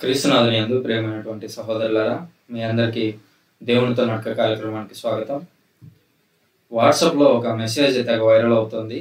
క్రీస్తునాథుని యందు ప్రేమైనటువంటి సహోదరులారా మీ అందరికీ దేవునితో నడక కార్యక్రమానికి స్వాగతం వాట్సాప్లో ఒక మెసేజ్ తెగ వైరల్ అవుతుంది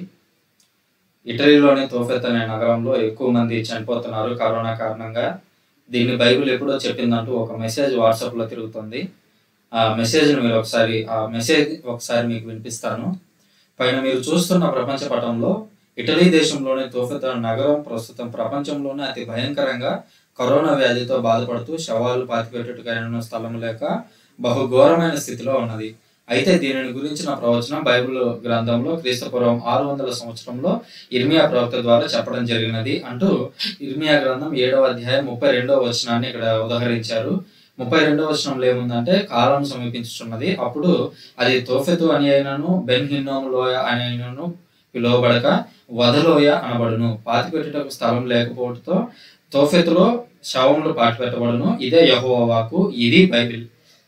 ఇటలీలోని తోఫెత్ అనే నగరంలో ఎక్కువ మంది చనిపోతున్నారు కరోనా కారణంగా దీన్ని బైబిల్ ఎప్పుడో చెప్పిందంటూ ఒక మెసేజ్ వాట్సాప్లో తిరుగుతుంది ఆ మెసేజ్ని మీరు ఒకసారి ఆ మెసేజ్ ఒకసారి మీకు వినిపిస్తాను పైన మీరు చూస్తున్న ప్రపంచ పటంలో ఇటలీ దేశంలోని తోఫెత్ అనే నగరం ప్రస్తుతం ప్రపంచంలోనే అతి భయంకరంగా కరోనా వ్యాధితో బాధపడుతూ శవాలు పాతిపెట్టుటకైన స్థలం లేక బహుఘోరమైన స్థితిలో ఉన్నది అయితే దీనిని గురించిన ప్రవచనం బైబిల్ గ్రంథంలో క్రీస్తుపూర్వం ఆరు వందల సంవత్సరంలో ఇర్మియా ప్రవక్త ద్వారా చెప్పడం జరిగినది అంటూ ఇర్మియా గ్రంథం ఏడవ అధ్యాయం ముప్పై రెండవ వచనాన్ని ఇక్కడ ఉదహరించారు ముప్పై రెండవ వచనంలో ఏముందంటే కాలం సమీపించుచున్నది అప్పుడు అది తోఫెతు అని అయినను బెన్ హిన్నోము లోయ అని అయినను పిలువబడక వదలోయ అనబడును పాతిపెట్టుటకు స్థలం లేకపోవడంతో తోఫెతులో శవములు పాటిపెట్టబడును ఇదే యెహోవా వాక్కు ఇది బైబిల్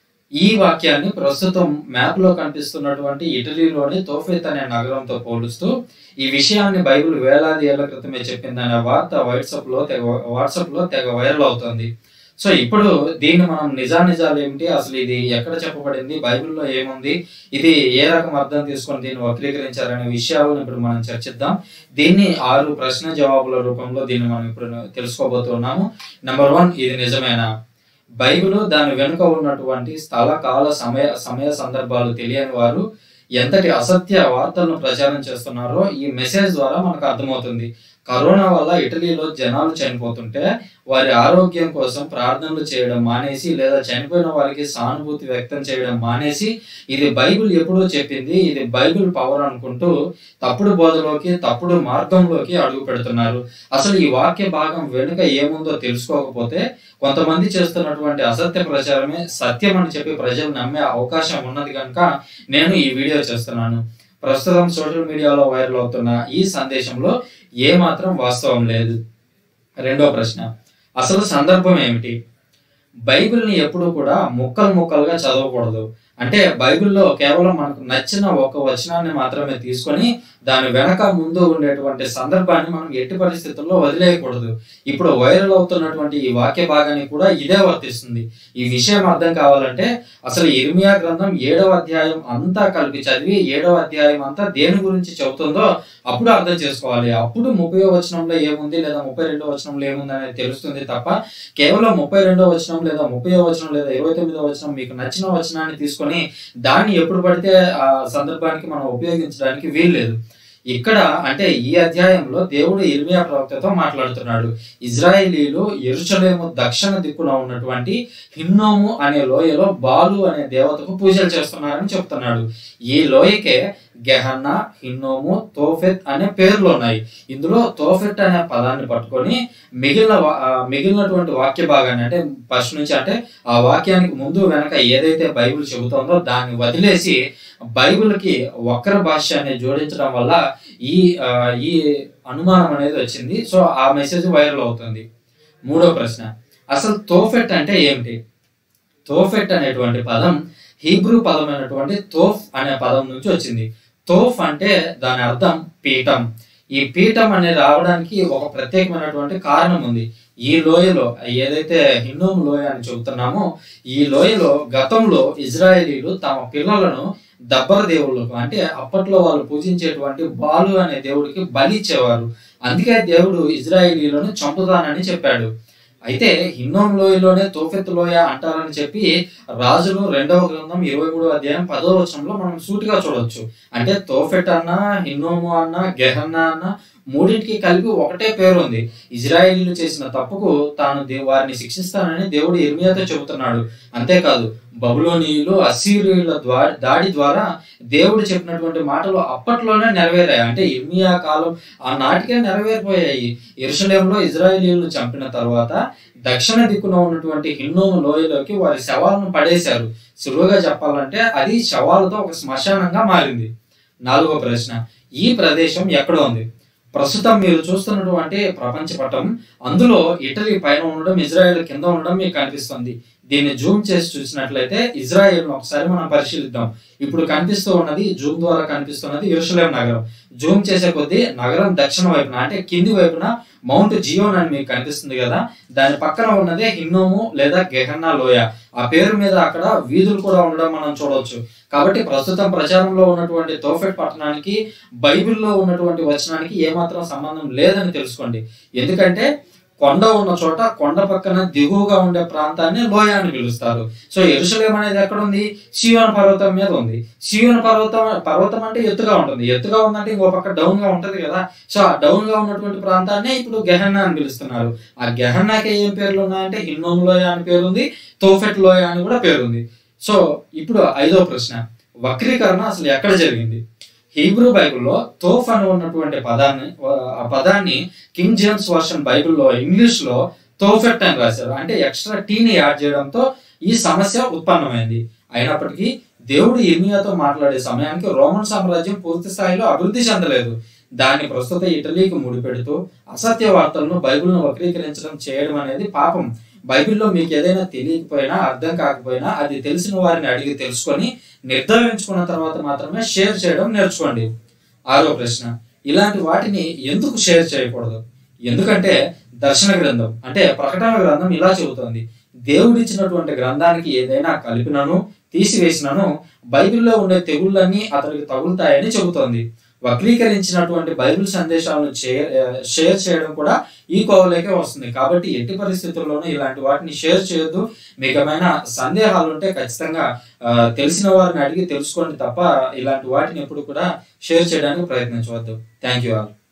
ఈ వాక్యాన్ని ప్రస్తుతం మ్యాప్ లో కనిపిస్తున్నటువంటి ఇటలీలోని తోఫెత్ అనే నగరంతో పోలుస్తూ ఈ విషయాన్ని బైబిల్ వేలాది ఏళ్ల క్రితమే చెప్పిందనే వార్త వాట్సాప్ లో తెగ వాట్సాప్ లో తెగ వైరల్ అవుతుంది సో ఇప్పుడు దీన్ని మనం నిజానిజాలు ఏమిటి అసలు ఇది ఎక్కడ చెప్పబడింది బైబిల్లో ఏముంది ఇది ఏ రకం అర్థం తీసుకొని దీన్ని వక్రీకరించారనే విషయాలను ఇప్పుడు మనం చర్చిద్దాం దీన్ని ఆరు ప్రశ్న జవాబుల రూపంలో దీన్ని మనం ఇప్పుడు తెలుసుకోబోతున్నాము నెంబర్ వన్ ఇది నిజమేనా బైబిల్ దాని వెనుక ఉన్నటువంటి స్థల కాల సమయ సమయ సందర్భాలు తెలియని వారు ఎంతటి అసత్య వార్తలను ప్రచారం చేస్తున్నారో ఈ మెసేజ్ ద్వారా మనకు అర్థమవుతుంది కరోనా వల్ల ఇటలీలో జనాలు చనిపోతుంటే వారి ఆరోగ్యం కోసం ప్రార్థనలు చేయడం మానేసి లేదా చనిపోయిన వారికి సానుభూతి వ్యక్తం చేయడం మానేసి ఇది బైబిల్ ఎప్పుడో చెప్పింది ఇది బైబిల్ పవర్ అనుకుంటూ తప్పుడు బోధలోకి తప్పుడు మార్గంలోకి అడుగు పెడుతున్నారు అసలు ఈ వాక్య భాగం వెనుక ఏముందో తెలుసుకోకపోతే కొంతమంది చేస్తున్నటువంటి అసత్య ప్రచారమే సత్యం అని చెప్పి ప్రజలు నమ్మే అవకాశం ఉన్నది కనుక నేను ఈ వీడియో చేస్తున్నాను ప్రస్తుతం సోషల్ మీడియాలో వైరల్ అవుతున్న ఈ సందేశంలో ఏ మాత్రం వాస్తవం లేదు రెండో ప్రశ్న అసలు సందర్భం ఏమిటి బైబిల్ని ఎప్పుడు కూడా ముక్కలు ముక్కలుగా చదవకూడదు అంటే బైబిల్లో కేవలం మనకు నచ్చిన ఒక వచనాన్ని మాత్రమే తీసుకొని దాని వెనక ముందు ఉండేటువంటి సందర్భాన్ని మనం ఎట్టి పరిస్థితుల్లో వదిలేయకూడదు ఇప్పుడు వైరల్ అవుతున్నటువంటి ఈ వాక్య భాగాన్ని కూడా ఇదే వర్తిస్తుంది ఈ విషయం అర్థం కావాలంటే అసలు ఇర్మియా గ్రంథం ఏడవ అధ్యాయం అంతా కలిపి చదివి ఏడవ అధ్యాయం అంతా దేని గురించి చెబుతుందో అప్పుడు అర్థం చేసుకోవాలి అప్పుడు ముప్పై వచనంలో ఏముంది లేదా ముప్పై రెండో వచనంలో ఏముంది అనేది తెలుస్తుంది తప్ప కేవలం ముప్పై రెండో వచనం లేదా ముప్పై వచనం లేదా ఇరవై తొమ్మిదో వచనం మీకు నచ్చిన వచనాన్ని తీసుకొని దాన్ని ఎప్పుడు పడితే ఆ సందర్భానికి మనం ఉపయోగించడానికి వీల్లేదు ఇక్కడ అంటే ఈ అధ్యాయంలో దేవుడు ఇర్మియా ప్రవక్తతో మాట్లాడుతున్నాడు ఇజ్రాయేలీలు ఎరుచలేము దక్షిణ దిక్కున ఉన్నటువంటి హిన్నోము అనే లోయలో బాలు అనే దేవతకు పూజలు చేస్తున్నారని చెప్తున్నాడు ఈ లోయకే గెహన్న హిన్నోము తోఫెత్ అనే పేర్లు ఉన్నాయి ఇందులో తోఫెట్ అనే పదాన్ని పట్టుకొని మిగిలిన వా- ఆ మిగిలినటువంటి వాక్య భాగాన్ని అంటే ఫస్ట్ నుంచి అంటే ఆ వాక్యానికి ముందు వెనక ఏదైతే బైబిల్ చెబుతోందో దాన్ని వదిలేసి బైబిల్కి వక్ర భాష్యాన్ని జోడించడం వల్ల ఈ ఆ, ఈ అనుమానం అనేది వచ్చింది సో ఆ మెసేజ్ వైరల్ అవుతుంది మూడో ప్రశ్న అసలు తోఫెట్ అంటే ఏమిటి తోఫెట్ అనేటువంటి పదం హీబ్రూ పదమైనటువంటి తోఫ్ అనే పదం నుంచి వచ్చింది తోఫ్ అంటే దాని అర్థం పీఠం ఈ పీఠం అనేది రావడానికి ఒక ప్రత్యేకమైనటువంటి కారణం ఉంది ఈ లోయలో ఏదైతే హిన్నోం లోయ అని చెబుతున్నామో ఈ లోయలో గతంలో ఇజ్రాయేలీలు తమ పిల్లలను దబ్బర దేవుళ్ళకు అంటే అప్పట్లో వాళ్ళు పూజించేటువంటి బాలు అనే దేవుడికి బలి ఇచ్చేవారు అందుకే దేవుడు ఇజ్రాయేలీలను చంపుతానని చెప్పాడు అయితే హిన్నోం లోయలోనే తోఫెత్ లోయ అంటారని చెప్పి రాజులు రెండవ గ్రంథం ఇరవై మూడవ అధ్యాయం పదో వచనంలో మనం సూటిగా చూడొచ్చు అంటే తోఫెట్ అన్న హిన్నోము అన్న గెహన్న అన్న మూడింటికి కలిపి ఒకటే పేరు ఉంది ఇజ్రాయేలీలు చేసిన తప్పుకు తాను దే- వారిని శిక్షిస్తానని దేవుడు ఇర్మియాతో చెబుతున్నాడు అంతేకాదు బబులోనీయులు అసీరియుల ద్వారా దాడి ద్వారా దేవుడు చెప్పినటువంటి మాటలు అప్పట్లోనే నెరవేరాయి అంటే ఇర్మియా కాలం ఆ నాటికే నెరవేరిపోయాయి ఎరుసలేంలో ఇజ్రాయేలీలను చంపిన తర్వాత దక్షిణ దిక్కున ఉన్నటువంటి హిన్నోము లోయలోకి వారి శవాలను పడేశారు సులువుగా చెప్పాలంటే అది శవాలతో ఒక శ్మశానంగా మారింది నాలుగో ప్రశ్న ఈ ప్రదేశం ఎక్కడ ఉంది ప్రస్తుతం మీరు చూస్తున్నటువంటి ప్రపంచ పటం అందులో ఇటలీ పైన ఉండడం ఇజ్రాయెల్ కింద ఉండడం మీకు కనిపిస్తుంది దీన్ని జూమ్ చేసి చూసినట్లయితే ఇజ్రాయెల్ ఒకసారి మనం పరిశీలిద్దాం ఇప్పుడు కనిపిస్తూ ఉన్నది జూమ్ ద్వారా కనిపిస్తున్నది ఇరుషులేం నగరం జూమ్ చేసే కొద్దీ నగరం దక్షిణ వైపున అంటే కింది వైపున మౌంట్ జియోన్ అని మీకు కనిపిస్తుంది కదా దాని పక్కన ఉన్నదే హిన్నోము లేదా గెహన్నా లోయ ఆ పేరు మీద అక్కడ వీధులు కూడా ఉండడం మనం చూడవచ్చు కాబట్టి ప్రస్తుతం ప్రచారంలో ఉన్నటువంటి తోఫెట్ పట్టణానికి బైబిల్లో ఉన్నటువంటి వచనానికి ఏమాత్రం సంబంధం లేదని తెలుసుకోండి ఎందుకంటే కొండ ఉన్న చోట కొండ పక్కన దిగువగా ఉండే ప్రాంతాన్ని లోయ అని పిలుస్తారు సో ఎరుసలేం అనేది ఎక్కడ ఉంది శివన పర్వతం మీద ఉంది శివన పర్వతం పర్వతం అంటే ఎత్తుగా ఉంటుంది ఎత్తుగా ఉందంటే ఇంకో పక్క డౌన్ గా ఉంటది కదా సో ఆ డౌన్ గా ఉన్నటువంటి ప్రాంతాన్ని ఇప్పుడు గెహన్నా అని పిలుస్తున్నారు ఆ గెహన్నాకి ఏం పేర్లు ఉన్నాయంటే హిన్నోమ్ లోయ అని పేరు ఉంది తోఫెట్ లోయ అని కూడా పేరుంది సో ఇప్పుడు ఐదో ప్రశ్న వక్రీకరణ అసలు ఎక్కడ జరిగింది హీబ్రూ బైబిల్లో తోఫ్ అని ఉన్నటువంటి పదాన్ని ఆ పదాన్ని కింగ్ జేమ్స్ వర్షన్ బైబిల్లో ఇంగ్లీష్ లో తోఫెట్ అని రాశారు అంటే ఎక్స్ట్రా టీని యాడ్ చేయడంతో ఈ సమస్య ఉత్పన్నమైంది అయినప్పటికీ దేవుడు ఇర్మియాతో మాట్లాడే సమయానికి రోమన్ సామ్రాజ్యం పూర్తి స్థాయిలో అభివృద్ధి చెందలేదు దాన్ని ప్రస్తుత ఇటలీకి ముడిపెడుతూ అసత్య వార్తలను బైబిల్ను వక్రీకరించడం చేయడం అనేది పాపం బైబిల్లో మీకు ఏదైనా తెలియకపోయినా అర్థం కాకపోయినా అది తెలిసిన వారిని అడిగి తెలుసుకొని నిర్ధారించుకున్న తర్వాత మాత్రమే షేర్ చేయడం నేర్చుకోండి ఆరో ప్రశ్న ఇలాంటి వాటిని ఎందుకు షేర్ చేయకూడదు ఎందుకంటే దర్శన గ్రంథం అంటే ప్రకటన గ్రంథం ఇలా చెబుతోంది దేవుడిచ్చినటువంటి గ్రంథానికి ఏదైనా కలిపినను తీసివేసినను బైబిల్లో ఉండే తెగుళ్ళన్నీ అతనికి తగులుతాయని చెబుతోంది వక్రీకరించినటువంటి బైబిల్ సందేశాలను షేర్ చేయడం కూడా ఈ కోవలేకే వస్తుంది కాబట్టి ఎట్టి పరిస్థితుల్లోనూ ఇలాంటి వాటిని షేర్ చేయొద్దు మీకు ఏమైనా సందేహాలు ఉంటే ఖచ్చితంగా తెలిసిన వారిని అడిగి తెలుసుకోండి తప్ప ఇలాంటి వాటిని ఎప్పుడు కూడా షేర్ చేయడానికి ప్రయత్నించవద్దు థ్యాంక్ యూ ఆల్